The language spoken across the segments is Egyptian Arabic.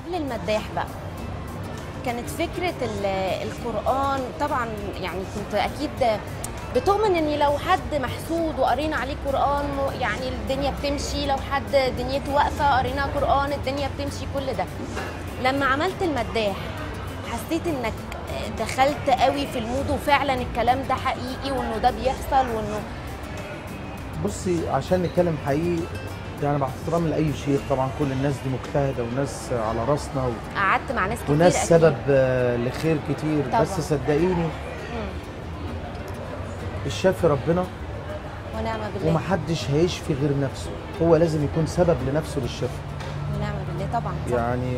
قبل المداح بقى كانت فكره ال- القران طبعا يعني كنت اكيد بتؤمن ان لو حد محسود وقرينا عليه قران يعني الدنيا بتمشي لو حد دنيته واقفه قرينا قران الدنيا بتمشي كل ده لما عملت المداح حسيت انك دخلت قوي في المود وفعلا الكلام ده حقيقي وانه ده بيحصل وانه بصي عشان نتكلم حقيقي يعني مع احترامي لاي شيخ طبعا كل الناس دي مجتهده وناس على راسنا و... قعدت مع ناس كتير وناس أكيد. سبب آه، لخير كتير طبعاً. بس صدقيني مم. الشافي ربنا ونعم بالله ومحدش هيشفي غير نفسه هو لازم يكون سبب لنفسه بالشفاء ونعم بالله طبعا صح. يعني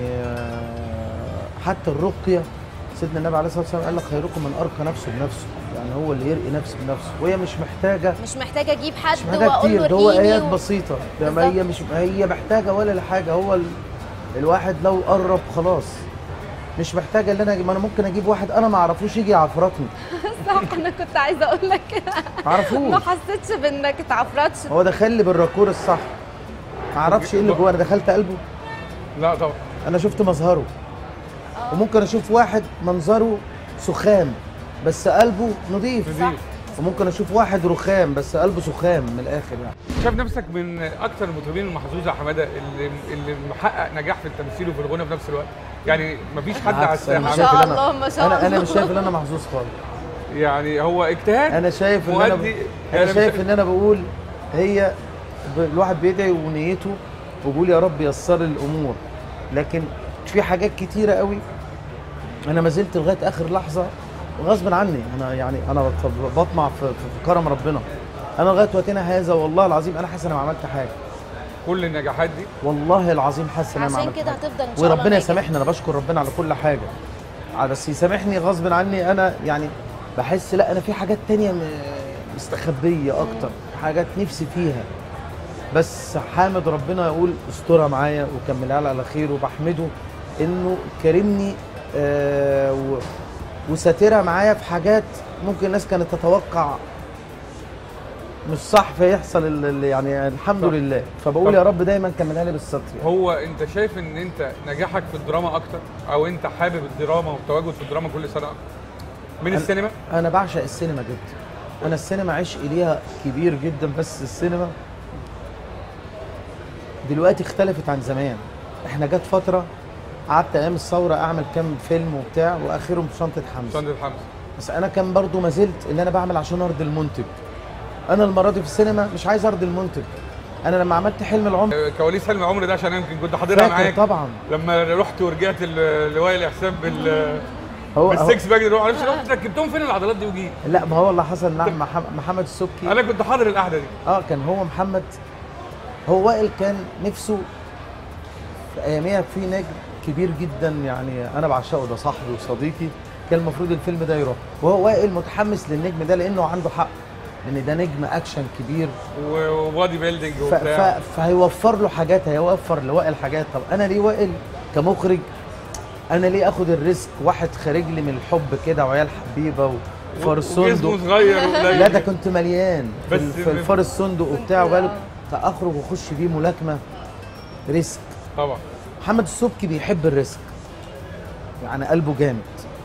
آه، حتى الرقيه سيدنا النبي عليه الصلاه والسلام قال لك خيركم من ارقى نفسه بنفسه يعني هو اللي يرقي نفسه بنفسه وهي مش محتاجه مش محتاجه اجيب حد مش محتاجه واقول له كتير ده هو ارقيني ايات و- بسيطه ده ما هي مش هي محتاجه ولا لحاجه هو ال... الواحد لو قرب خلاص مش محتاجه ان انا أجيب- ما انا ممكن اجيب واحد انا ما اعرفوش يجي يعفرطني صح انا كنت عايزه اقول لك كده. ما اعرفوش ما حسيتش بانك اتعفرتش هو دخل لي بالراكور الصح ما اعرفش ايه اللي جوه انا دخلت قلبه لا طبعا انا شفت مظهره وممكن اشوف واحد منظره سخام بس قلبه نظيف نضيف. وممكن اشوف واحد رخام بس قلبه سخام من الاخر يعني شايف نفسك من اكثر المطربين المحظوظه يا حماده اللي اللي محقق نجاح في التمثيل وفي الغنى في نفس الوقت يعني مفيش حد على بالعكس، أنا الساحه مش ما شايف شاء إن أنا- الله، ما شاء انا انا الله. مش شايف ان انا محظوظ خالص يعني هو اجتهاد انا شايف ان انا ب... مؤدي انا يعني شايف مش- ان انا بقول هي ب... الواحد بيدعي ونيته وبيقول يا رب يسر لي الامور لكن في حاجات كتيره قوي انا ما زلت لغايه اخر لحظه غصب عني انا يعني انا بط- بطمع في, في كرم ربنا انا لغايه وقتنا هذا والله العظيم انا حاسس انا ما عملت حاجه كل النجاحات دي والله العظيم حاسس ان انا ما عشان عملت كده حاجة. هتفضل ان شاء الله وربنا ناجح. يسامحني انا بشكر ربنا على كل حاجه ع- بس يسامحني غصب عني انا يعني بحس لا انا في حاجات تانية م- مستخبيه اكتر حاجات نفسي فيها بس حامد ربنا يقول استرها معايا وكملها لي على خير وبحمده انه كرمني آه و- وساترها معايا في حاجات ممكن الناس كانت تتوقع مش صح فيحصل ال- ال- يعني الحمد طب. لله فبقول طب. يا رب دايما كملها لي بالستر يعني. هو انت شايف ان انت نجاحك في الدراما اكتر او انت حابب الدراما والتواجد في الدراما كل سنه اكتر من أنا- السينما انا بعشق السينما جدا انا السينما عشقي ليها كبير جدا بس السينما دلوقتي اختلفت عن زمان احنا جت فتره قعدت ايام الثوره اعمل كام فيلم وبتاع واخرهم شنطه حمزه ساندر حمزه بس انا كان برضو ما زلت اللي انا بعمل عشان ارضي المنتج انا المره دي في السينما مش عايز ارضي المنتج انا لما عملت حلم العمر آه، كواليس حلم عمري ده عشان انا يمكن كنت حاضرها فاكر معاك طبعا لما رحت ورجعت ال- لوائل احسان بال هو, هو بالسكس باك دول معرفش رحت ركبتهم فين العضلات دي وجيت لا ما هو اللي حصل مع مح- محمد السبكي انا كنت حاضر القعده دي اه كان هو محمد هو وائل كان نفسه في اياميها في نجم كبير جدا يعني انا بعشقه ده صاحبي وصديقي كان المفروض الفيلم ده يروح وهو وائل متحمس للنجم ده لانه عنده حق لان ده نجم اكشن كبير وبادي بيلدينج ف... وبتاع ف... فهيوفر له حاجات هيوفر لوائل حاجات طب انا ليه وائل كمخرج انا ليه اخد الريسك واحد خارج لي من الحب كده وعيال حبيبه وفار وجسمه الصندوق صغير وقليل لا ده كنت مليان في, بس ال- في الفار الصندوق وبتاع وبالك فاخرج واخش بيه ملاكمه ريسك طبعا محمد السبكي بيحب الريسك يعني قلبه جامد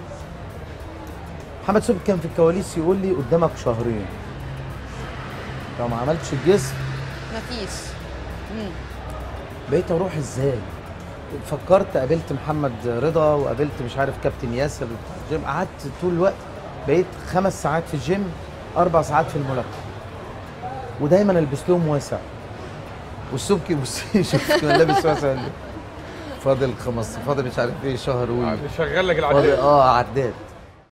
محمد السبكي كان في الكواليس يقول لي قدامك شهرين لو ما عملتش الجسم مفيش مم. بقيت اروح ازاي فكرت قابلت محمد رضا وقابلت مش عارف كابتن ياسر بتاع الجيم قعدت طول الوقت بقيت خمس ساعات في الجيم اربع ساعات في الملاكمه ودايما البس لهم واسع والسبكي بصي شوف كان لابس واسع ليه؟ فاضل خمس فاضل مش عارف ايه شهر وي شغال لك فاضل العداد اه عداد